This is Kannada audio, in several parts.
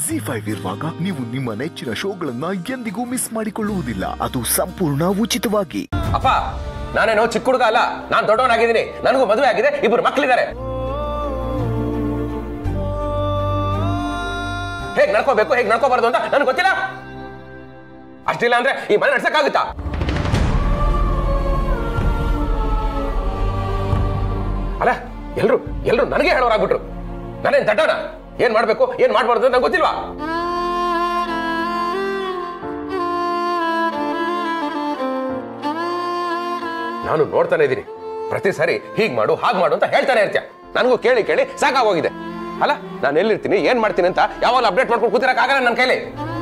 ಜಿ ಫೈವ್ ಇರುವಾಗ ನೀವು ನಿಮ್ಮ ನೆಚ್ಚಿನ ಶೋಗಳನ್ನ ಎಂದಿಗೂ ಮಿಸ್ ಮಾಡಿಕೊಳ್ಳುವುದಿಲ್ಲ ಅದು ಸಂಪೂರ್ಣ ಉಚಿತವಾಗಿ ಅಪ್ಪ ನಾನೇನೋ ಚಿಕ್ಕ ಹುಡುಗ ಅಲ್ಲ ನಾನ್ ದೊಡ್ಡವನಾಗಿದ್ದೀನಿ ನನಗೂ ಮದುವೆ ಆಗಿದೆ ಇಬ್ಬರು ಮಕ್ಕಳಿದ್ದಾರೆ ಹೇಗ್ ನಡ್ಕೋಬೇಕು ಹೇಗ್ ನಡ್ಕೋಬಾರ್ದು ಅಂತ ನನಗೆ ಗೊತ್ತಿಲ್ಲ ಅಷ್ಟಿಲ್ಲ ಅಂದ್ರೆ ಈ ಮನೆ ನಡ್ಸಕ್ಕಾಗುತ್ತಾ ಅಲ್ಲ ಎಲ್ರು ಎಲ್ರು ನನಗೆ ಹೇಳೋರಾಗ್ಬಿಟ್ರು ನಾನೇನ್ ದಡ್ಡನ ಏನ್ ಮಾಡ್ಬೇಕು ಏನ್ ಮಾಡ್ಬಾರ್ದು ಅಂತ ನಂಗೆ ಗೊತ್ತಿಲ್ವಾ ನಾನು ನೋಡ್ತಾನೆ ಇದ್ದೀನಿ ಪ್ರತಿ ಸಾರಿ ಹೀಗ್ ಮಾಡು ಹಾಗ್ ಮಾಡು ಅಂತ ಹೇಳ್ತಾನೆ ಇರ್ತೀಯ ನನಗೂ ಕೇಳಿ ಕೇಳಿ ಸಾಕಾಗೋಗಿದೆ ಅಲ್ಲ ನಾನು ಎಲ್ಲಿರ್ತೀನಿ ಏನ್ ಮಾಡ್ತೀನಿ ಅಂತ ಯಾವಾಗ ಅಪ್ಡೇಟ್ ಮಾಡ್ಕೊಂಡು ಕೂತಿರಕ್ ಆಗಲ್ಲ ನನ್ನ ಕೈಲಿ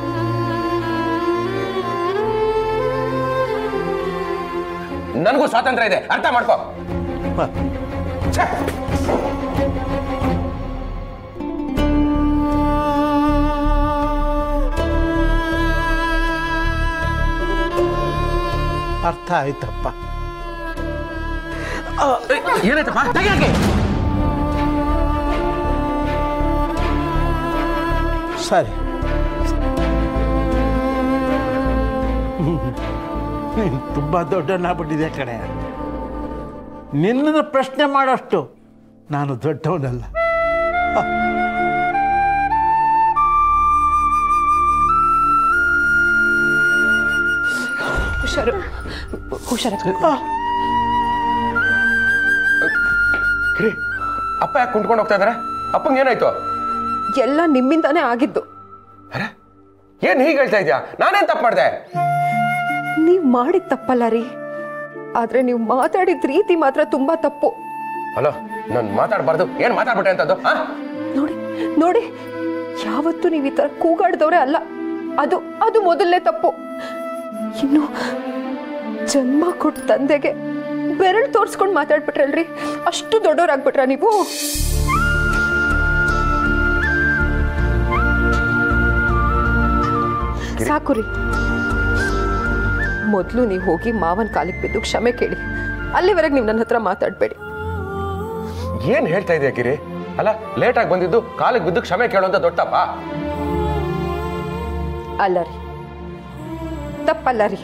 ನನಗೂ ಸ್ವಾತಂತ್ರ್ಯ ಇದೆ ಅರ್ಥ ಮಾಡ್ಕೋ ಛೆ! ಅರ್ಥ ಆಯ್ತಪ್ಪ ಏನಾಯ್ತಪ್ಪ ತೆಗ್ಯಾಕೆ? ಸರಿ ನೀನು ತುಂಬ ದೊಡ್ಡವನಾಗ್ಬಿಟ್ಟಿದೆ ಕಣೆ ನಿನ್ನನ್ನು ಪ್ರಶ್ನೆ ಮಾಡೋಷ್ಟು ನಾನು ದೊಡ್ಡವನಲ್ಲ ಹುಷಾರು ಹುಷಾರ ಕಿರಿ, ಅಪ್ಪ ಯಾಕೆ ಕುಂಟ್ಕೊಂಡು ಹೋಗ್ತಾ ಇದಾರೆ ಅಪ್ಪಂಗೆ ಏನಾಯ್ತು ಎಲ್ಲ ನಿಮ್ಮಿಂದಾನೇ ಆಗಿದ್ದು ಅರೆ ಏನ್ ಹೀಗೆ ಹೇಳ್ತಾ ಇದ್ಯಾ ನಾನೇನ್ ತಪ್ಪು ಮಾಡ್ದೆ ನೀವ್ ಮಾಡಿದ ತಪ್ಪಲ್ಲ ರೀ ಆದ್ರೆ ನೀವು ಮಾತಾಡಿದ ರೀತಿ ಮಾತ್ರ ತುಂಬಾ ತಪ್ಪು ಹಲೋ ನಾನು ಮಾತಾಡಬಾರ್ದು ಏನ್ ಮಾತಾಡ್ಬಿಟ್ಟೆ ಅಂತದ್ದು ಆ ನೋಡಿ ನೋಡಿ ಯಾವತ್ತೂ ನೀವು ಈ ತರ ಕೂಗಾಡ್ದವ್ರೆ ಅಲ್ಲ ಅದು ಅದು ಮೊದಲನೇ ತಪ್ಪು ಇನ್ನು ಜನ್ಮ ಕೊಟ್ಟ ತಂದೆಗೆ ಬೆರಳು ತೋರ್ಸ್ಕೊಂಡು ಮಾತಾಡ್ಬಿಟ್ರಲ್ರಿ ಅಷ್ಟು ದೊಡ್ಡವರಾಗ್ಬಿಟ್ರ ನೀವು ಸಾಕು ರೀ ಮೊದಲು ನೀವು ಹೋಗಿ ಮಾವನ್ ಕಾಲಿಗೆ ಬಿದ್ದು ಕ್ಷಮೆ ಕೇಳಿ ಅಲ್ಲಿವರೆಗೆ ನೀವು ನನ್ನ ಹತ್ರ ಮಾತಾಡಬೇಡಿ ಏನ್ ಹೇಳ್ತಾ ಇದೆಯಾ ಗಿರಿ ಅಲ್ಲ ಲೇಟ್ ಆಗಿ ಬಂದಿದ್ದು ಕಾಲಿಗೆ ಬಿದ್ದು ಕ್ಷಮೆ ಕೇಳುವಂತ ದೊಡ್ಡ ತಪ್ಪ ಅಲ್ಲ ರೀ ತಪ್ಪಲ್ಲ ರೀ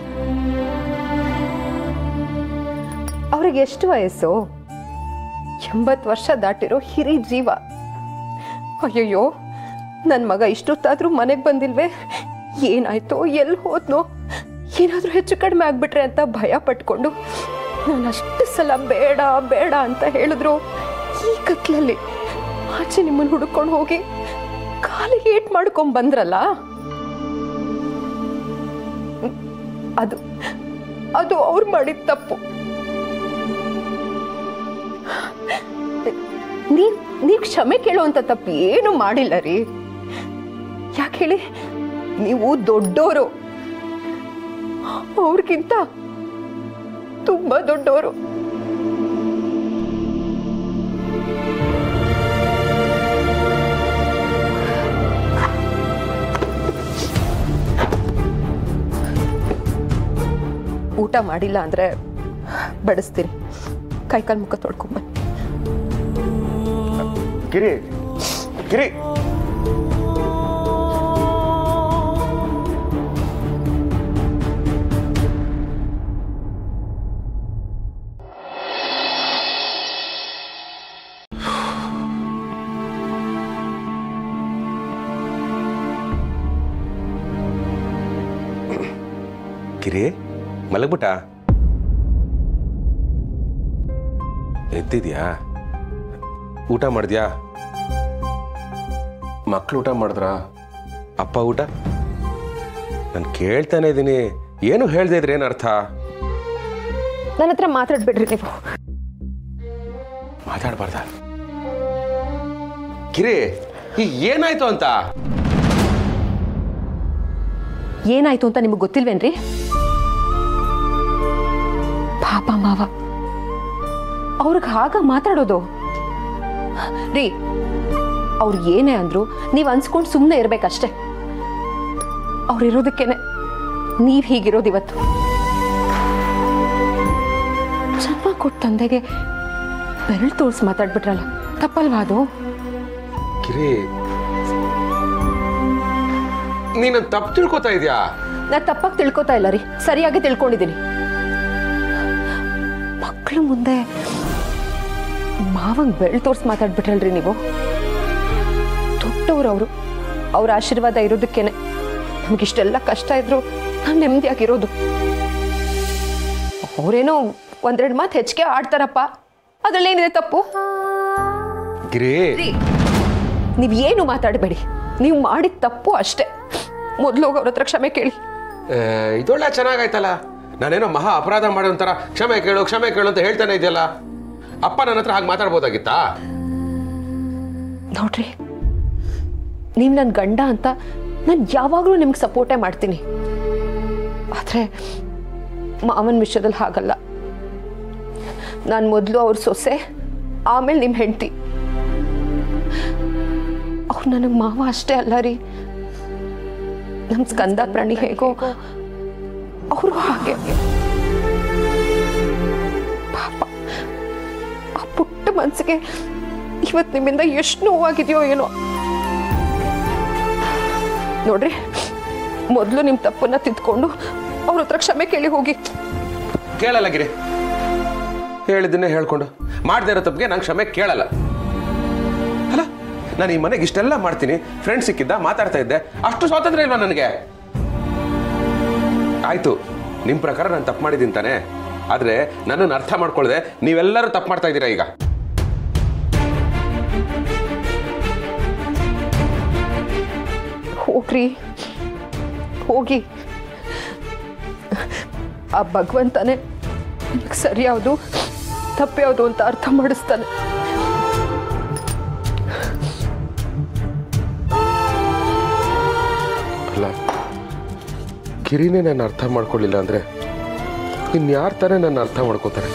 ಅವ್ರಿಗೆ ಎಷ್ಟು ವಯಸ್ಸು ಎಂಬತ್ತು ವರ್ಷ ದಾಟಿರೋ ಹಿರಿ ಜೀವ ಅಯ್ಯಯ್ಯೋ ನನ್ನ ಮಗ ಇಷ್ಟೊತ್ತಾದ್ರೂ ಮನೆಗೆ ಬಂದಿಲ್ವೇ ಏನಾಯ್ತೋ ಎಲ್ಲಿ ಹೋದ್ನೋ ಏನಾದ್ರೂ ಹೆಚ್ಚು ಕಡಿಮೆ ಆಗ್ಬಿಟ್ರೆ ಅಂತ ಭಯ ಪಟ್ಕೊಂಡು ನಾನು ಅಷ್ಟು ಸಲ ಬೇಡ ಬೇಡ ಅಂತ ಹೇಳಿದ್ರು ಈ ಕತ್ಲಲ್ಲಿ ಆಚೆ ನಿಮ್ಮನ್ನು ಹುಡುಕೊಂಡು ಹೋಗಿ ಕಾಲಿಗೆ ಏಟ್ ಮಾಡ್ಕೊಂಡ್ ಬಂದ್ರಲ್ಲ ಅದು ಅದು ಅವ್ರು ಮಾಡಿದ ತಪ್ಪು ನೀವ್ ನೀವ್ ಕ್ಷಮೆ ಕೇಳುವಂತ ತಪ್ಪು ಏನು ಮಾಡಿಲ್ಲ ರೀ ಯಾಕೆ ಹೇಳಿ ನೀವು ದೊಡ್ಡೋರು ಅವ್ರಿಗಿಂತ ತುಂಬಾ ದೊಡ್ಡವರು ಊಟ ಮಾಡಿಲ್ಲ ಅಂದ್ರೆ ಬಡಿಸ್ತೀನಿ ಕೈಕಾಲು ಮುಖ ತೊಳ್ಕೊಂಬನ್ನಿ ಗಿರಿ ಗಿರಿ ಗಿರಿ ಮಲಗ್ಬಿಟ್ಟ ಎದ್ದಿದ್ಯಾ ಊಟ ಮಾಡಿದ್ಯಾ ಮಕ್ಳು ಊಟ ಮಾಡಿದ್ರ ಅಪ್ಪ ಊಟ ನಾನು ಕೇಳ್ತಾನೆ ಇದ್ದೀನಿ ಏನು ಹೇಳ್ದೆ ಇದ್ರೆ ಏನು ಅರ್ಥ ನನ್ನ ಹತ್ರ ಮಾತಾಡ್ಬೇಡ್ರಿ ನೀವು ಮಾತಾಡಬಾರ್ದ ಕಿರಿ ಈಗ ಏನಾಯ್ತು ಅಂತ ಏನಾಯ್ತು ಅಂತ ನಿಮಗೆ ಗೊತ್ತಿಲ್ವೇನ್ರಿ ಪಾಪ ಮಾವ ಅವ್ರಿಗೆ ಆಗ ಮಾತಾಡೋದು ರೀ ಅವ್ರು ಏನೇ ಅಂದ್ರು ನೀವು ಅನ್ಸ್ಕೊಂಡು ಸುಮ್ಮನೆ ಇರ್ಬೇಕಷ್ಟೆ ಅವ್ರಿರೋದಕ್ಕೇನೆ ನೀವ್ ಹೀಗಿರೋದು ಇವತ್ತು ಜನ್ಮ ಕೊಟ್ಟ ತಂದೆಗೆ ಬೆರಳು ತೋರಿಸಿ ಮಾತಾಡ್ಬಿಟ್ರಲ್ಲ ತಪ್ಪಲ್ವಾ ಅದು ಕಿರಿ ನೀನು ತಪ್ಪು ತಿಳ್ಕೊತಾ ಇದೀಯಾ ನಾ ತಪ್ಪಾಗಿ ತಿಳ್ಕೊತಾ ಇಲ್ಲ ರೀ ಸರಿಯಾಗಿ ತಿಳ್ಕೊಂಡಿದ್ದೀನಿ ಮಕ್ಕಳು ಮುಂದೆ ಮಾವಂಗ್ ಬೆಳ್ ತೋರ್ಸಿ ಮಾತಾಡ್ಬಿಟ್ರಲ್ರಿ ನೀವು ದೊಡ್ಡವ್ರು ಅವರು ಅವ್ರ ಆಶೀರ್ವಾದ ಇರೋದಕ್ಕೇನೆ ನಮಗಿಷ್ಟೆಲ್ಲ ಕಷ್ಟ ಇದ್ರು ನಾವು ನೆಮ್ಮದಿಯಾಗಿರೋದು ಅವರೇನೋ ಒಂದೆರಡು ಮಾತು ಹೆಚ್ಚಿಗೆ ಆಡ್ತಾರಪ್ಪ ಅದ್ರಲ್ಲೇನಿದೆ ತಪ್ಪು ಗಿರಿ ನೀವು ಏನು ಮಾತಾಡಬೇಡಿ ನೀವು ಮಾಡಿದ ತಪ್ಪು ಅಷ್ಟೇ ಮೊದಲು ಹೋಗಿ ಅವ್ರ ಹತ್ರ ಕ್ಷಮೆ ಕೇಳಿ ಏ, ಇದೊಳ್ಳೆ ಚೆನ್ನಾಗಾಯ್ತಲ್ಲ ನಾನೇನೋ ಮಹಾ ಅಪರಾಧ ಮಾಡೋ ಒಂಥರ ಕ್ಷಮೆ ಕೇಳು ಕ್ಷಮೆ ಕೇಳು ಅಂತ ಹೇಳ್ತಾನೆ ಇದೆಯಲ್ಲ ಅಪ್ಪ ನನ್ನ ಹತ್ರ ಹಾಗೆ ಮಾತಾಡ್ಬೋದಾಗಿತ್ತಾ ನೋಡ್ರಿ ನೀವು ನನ್ನ ಗಂಡ ಅಂತ ನಾನು ಯಾವಾಗಲೂ ನಿಮ್ಗೆ ಸಪೋರ್ಟೇ ಮಾಡ್ತೀನಿ ಆದರೆ ಮಾವನ ವಿಷಯದಲ್ಲಿ ಹಾಗಲ್ಲ ನಾನು ಮೊದಲು ಅವ್ರ ಸೊಸೆ ಆಮೇಲೆ ನಿಮ್ಮ ಹೆಂಡತಿ ಅವ್ರು ನನಗೆ ಮಾವ ಅಷ್ಟೇ ಅಲ್ಲ ರೀ ನಮ್ಮ ಸ್ಕಂದ ಪ್ರಾಣಿ ಹೇಗೋ ಅವರು ಹಾಗೆ ಪಾಪ ಆ ಪುಟ್ಟ ಮನಸ್ಸಿಗೆ ಇವತ್ತು ನಿಮ್ಮಿಂದ ಎಷ್ಟು ನೋವಾಗಿದೆಯೋ ಏನೋ ನೋಡ್ರಿ ಮೊದಲು ನಿಮ್ಮ ತಪ್ಪನ್ನ ತಿದ್ಕೊಂಡು ಅವ್ರ ಹತ್ರ ಕ್ಷಮೆ ಕೇಳಿ ಹೋಗಿ ಕೇಳಲ್ಲ ಗಿರಿ ಹೇಳಿದ್ದನ್ನೇ ಹೇಳ್ಕೊಂಡು ಮಾಡದೇ ಇರೋ ತಪ್ಪಿಗೆ ನಂಗೆ ಕ್ಷಮೆ ಕೇಳಲ್ಲ ಅಲ್ಲ ನಾನು ಈ ಮನೆಗೆ ಇಷ್ಟೆಲ್ಲ ಮಾಡ್ತೀನಿ ಫ್ರೆಂಡ್ ಸಿಕ್ಕಿದ್ದ ಮಾತಾಡ್ತಾ ಇದ್ದೆ ಅಷ್ಟು ಸ್ವಾತಂತ್ರ್ಯ ಇಲ್ವಾ ನನಗೆ ಆಯ್ತು ನಿಮ್ಮ ಪ್ರಕಾರ ನಾನು ತಪ್ಪು ಮಾಡಿದ್ದೀನಿ ತಾನೆ ಆದ್ರೆ ನನ್ನನ್ನು ಅರ್ಥ ಮಾಡ್ಕೊಳ್ದೆ ನೀವೆಲ್ಲರೂ ತಪ್ಪು ಮಾಡ್ತಾ ಇದ್ದೀರಾ ಈಗ ಹೋಗ್ರಿ ಹೋಗಿ ಆ ಭಗವಂತನೇ ನಿಮ್ಗೆ ಸರಿ ಯಾವುದು ತಪ್ಪು ಯಾವುದು ಅಂತ ಅರ್ಥ ಮಾಡಿಸ್ತಾನೆ ಅಲ್ಲ ಗಿರಿನೇ ನಾನು ಅರ್ಥ ಮಾಡ್ಕೊಳ್ಳಿಲ್ಲ ಅಂದ್ರೆ ಇನ್ಯಾರು ತಾನೇ ನನ್ನ ಅರ್ಥ ಮಾಡ್ಕೋತಾರೆ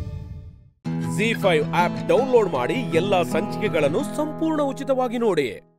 ಜಿ ಫೈವ್ ಆಪ್ ಡೌನ್ಲೋಡ್ ಮಾಡಿ ಎಲ್ಲಾ ಸಂಚಿಕೆಗಳನ್ನು ಸಂಪೂರ್ಣ ಉಚಿತವಾಗಿ ನೋಡಿ